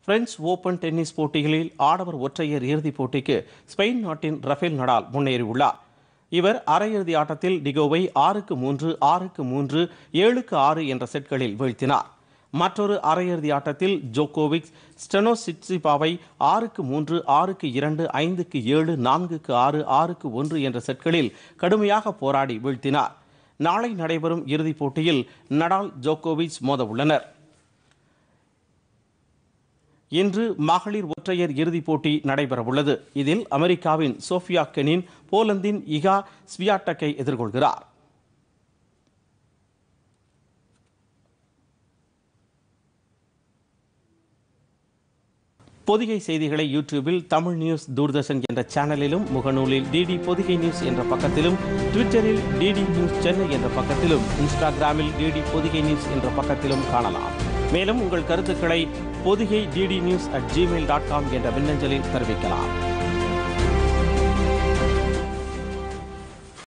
French open tennis போட்டிகளில் ஆடவர் ஒற்றையர் இறுதிப் போட்டிக்கு ஸ்பெயின் நாட்டின் ரஃபேல் நடால் முன்னேறியுள்ளார் இவர் அரையிறுதி ஆட்டத்தில் டிகோவை ஆறுக்கு மூன்று ஆறுக்கு மூன்று ஏழுக்கு ஆறு என்ற செட்களில் வீழ்த்தினார் மற்றொரு அரையிறுதி ஆட்டத்தில் ஜோகோவிக் ஸ்டெனோசிட்சிபாவை ஆறுக்கு மூன்று ஆறுக்கு இரண்டு ஐந்துக்கு ஏழு நான்குக்கு ஆறு ஆறுக்கு ஒன்று என்ற செட்களில் கடுமையாக போராடி வீழ்த்தினார் நாளை நடைபெறும் இறுதிப் போட்டியில் நடால் ஜோகோவிச் மோத உள்ளனர் இன்று மகளிர் ஒற்றையர் இறுதிப் போட்டி நடைபெறவுள்ளது இதில் அமெரிக்காவின் சோஃபியா கெனின் போலந்தின் இகா ஸ்வியாட்டக்கை எதிர்கொள்கிறார் பொதிகை செய்திகளை யூடியூபில் தமிழ் நியூஸ் தூர்தர்ஷன் என்ற சேனலிலும் முகநூலில் டிடி பொதிகை நியூஸ் என்ற பக்கத்திலும் ட்விட்டரில் டிடி நியூஸ் சென்னை என்ற பக்கத்திலும் இன்ஸ்டாகிராமில் டிடி பொதிகை நியூஸ் என்ற பக்கத்திலும் காணலாம் மேலும் உங்கள் கருத்துக்களை Pothigai DD news at gmail dot com என்ற மின்னஞ்சலில் தெரிவிக்கலாம்